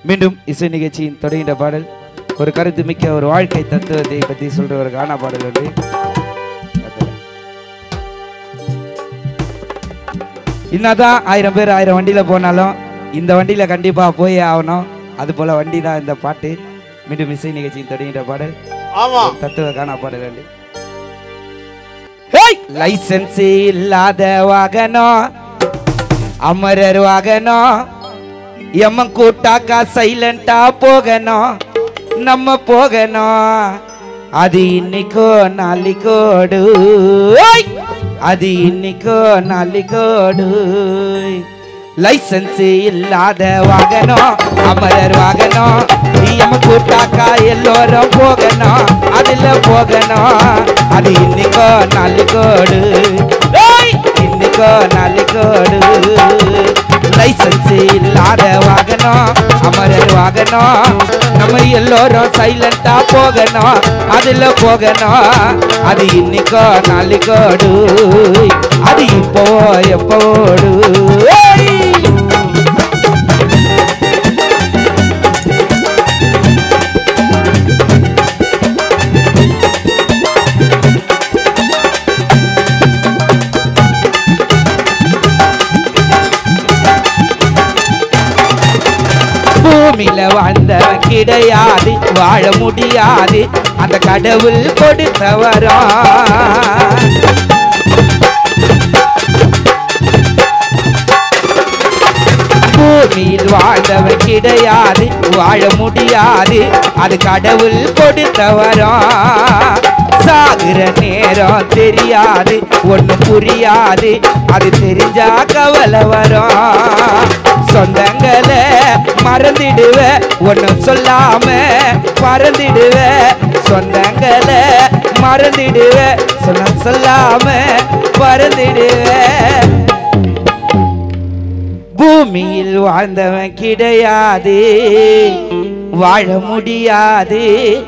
மீண்டும் இசை நிகழ்ச்சியின் தொடங்கின்ற பாடல் ஒரு கருத்து மிக்க ஒரு வாழ்க்கை தத்துவத்தை பற்றி சொல்ற ஒரு கானா பாடல் வந்து என்னதான் ஆயிரம் பேர் ஆயிரம் வண்டியில போனாலும் இந்த வண்டியில கண்டிப்பா போய் ஆகணும் அது போல வண்டி தான் இந்த பாட்டு மீண்டும் இசை நிகழ்ச்சியின் தொடங்கின்ற பாடல் ஆமா தத்துவ கானா பாடல் வந்து லைசன்ஸ் இல்லாத வாகனம் அமரர் வாகனம் எம்மன் கூட்டாக்கா சைலண்டா போகணும் நம்ம போகணும் அது இன்னைக்கோ நாளைக்கோடு ஓய்! அது இன்னைக்கோ நாளைக்கோடு லைசன்ஸ் இல்லாத வாகனம் அமரர் வாகனம் எம்ம கூட்டாக்கா எல்லோரும் போகணும் அதுல போகணும் அது இன்னைக்கோ நாளைக்கோடு ஓய்! இன்னைக்கோ நாளைக்கோடு லைசன்ஸ் இல்லாத வாகனம் அமரர் வாகனம் நம்ம எல்லோரும் சைலண்டா போகணும் அதுல போகணும் அது இன்னைக்கோ நாளைக்கோடு அது இப்போ எப்போடு ஏய்! பூமியில வாழ்ந்தவன் கிடையாது வாழ முடியாது அந்த கடவுள் கொடுத்தவரா பூமியில் வாழ்ந்தவன் கிடையாது வாழ முடியாது அது கடவுள் கொடுத்தவரா சாகுற நேரம் தெரியாது ஒண்ணு புரியாது அது தெரிஞ்சா கவலை வரும் சொந்தங்களை மறந்துடுவ ஒண்ணு சொல்லாம பறந்துடுவ சொந்தங்களை மறந்துடுவ சொன்ன சொல்லாம பறந்துடுவ பூமியில் வாழ்ந்தவன் கிடையாது வாழ முடியாது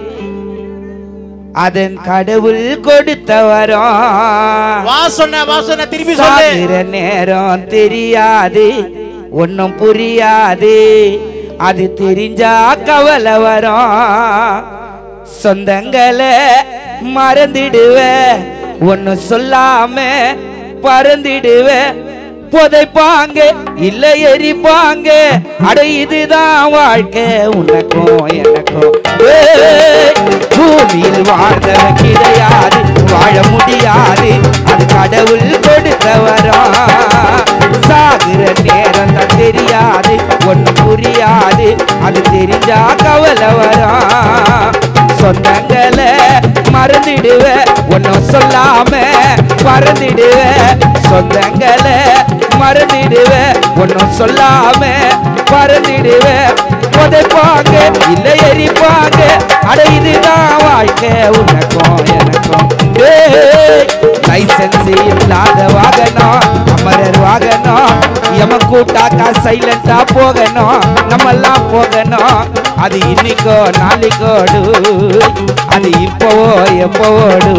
அதன் கடவுள் கொடுத்தவரும் வா சொன்ன வா சொன்ன திருப்பி சொல்லு சாகிற நேரம் தெரியாது ஒன்னும் புரியாது அது தெரிஞ்சா கவலை வரும் சொந்தங்களை மறந்துடுவ ஒன்னு சொல்லாம பறந்துடுவ புதைப்பாங்க இல்ல எரிப்பாங்க அட இதுதான் வாழ்க்கை உனக்கும் எனக்கும் ஏய், பூமியில் வாழ்ந்தவன் கிடையாது வாழ முடியாது அது கடவுள் கொடுத்தவரா சாகுற நேரம் தான் தெரியாது ஒண்ணு புரியாது அது தெரிஞ்சா கவலை வரா சொந்தங்களை மறந்துடுவ ஒன்னும் சொல்லாம பறந்துடுவ சொந்தங்களை மறந்துடுவ ஒன்னும் சொல்லாம பறந்துடுவ புதைப்பாங்க இல்ல எரிப்பாங்க அட இதுதான் வாழ்க்கை உனக்கும் எனக்கும் லைசன்ஸ் இல்லாத வாகனம் அமரர் வாகனம் எம கூட்டாக்கா சைலண்டா போகணும் நம்மெல்லாம் போகணும் அது இன்னைக்கோ நாளைக்கோடு அது இப்போவோ எப்போவோடு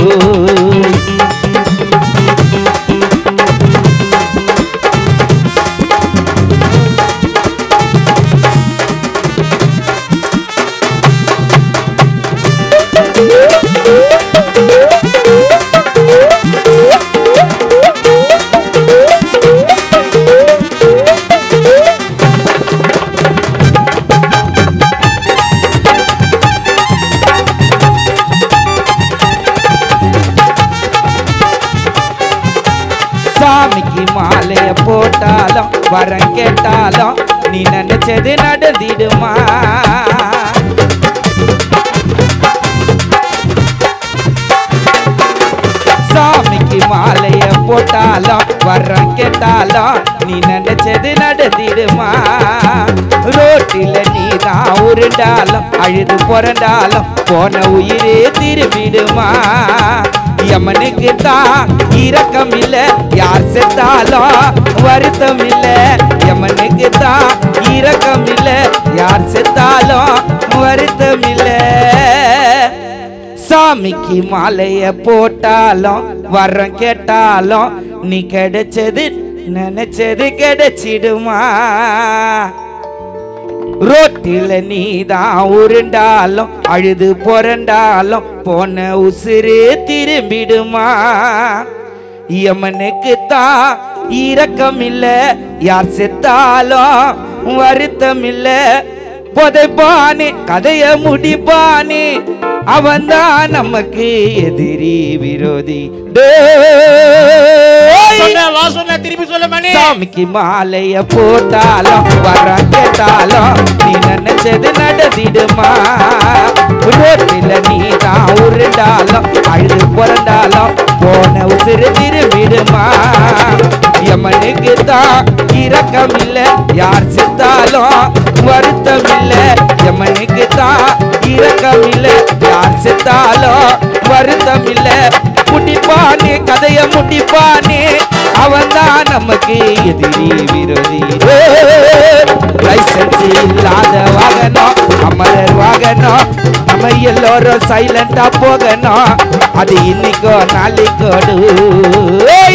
சாமிக்கு மாலைய போட்டாலும் வரம் கேட்டாலும் நீ நினைச்சது நடந்திடுமா சாமிக்கு மாலைய போட்டாலும் வரம் கேட்டாலும் நீ நினைச்சது நடந்திடுமா ரோட்டில நீ தான் உருண்டாலும் அழுது புரண்டாலும் போன உயிரே திரும்பிடுமா யமனுக்கு தான் இரக்கம் இல்ல யார் செத்தாலும் வருத்தம் இல்ல யமனுக்கு தான் இரக்கம் இல்ல யார் செத்தாலும் வருத்தம் இல்ல சாமிக்கு மாலைய போட்டாலும் வரம் கேட்டாலும் நீ கிடைச்சது நினைச்சது கிடைச்சிடுமா ரோட்டில நீதான் உருண்டாலும் அழுது புரண்டாலும் போன உசுறு திரும்பிடுமா யமனுக்கு தான் இரக்கம் இல்ல யார் செத்தாலும் வருத்தம் இல்ல புதைப்பானே கதைய முடிப்பானே அவன்தான் நமக்கு எதிரி விரோதி டேய். சொன்ன வா சொன்ன திருப்பி சொல்ல மணி சாமிக்கு மாலைய போட்டாலும் வர கேட்டாலும் நீ நினைச்சது நடத்திடுமா ரோட்டில நீ தான் உருண்டாலும் அழுது புரண்டாலும் போன உசிறு திரும்பிடுமா யமனுக்கு தான் இரக்கம் இல்ல யார் செத்தாலும் வருத்தம் இல்ல யமனுக்கு தான் இரக்கம் இல்ல யார் செத்தாலும் வருத்தம் இல்ல முடிப்பானே கதைய முடிப்பானே அவன்தான் நமக்கு எதிரி விரோதி லைசன்ஸ் இல்லாத வாகனம் அமரர் வாகனம் நம்ம எல்லோரும் சைலண்டா போகணும் அது இன்னைக்கோ நாளைக்கோடு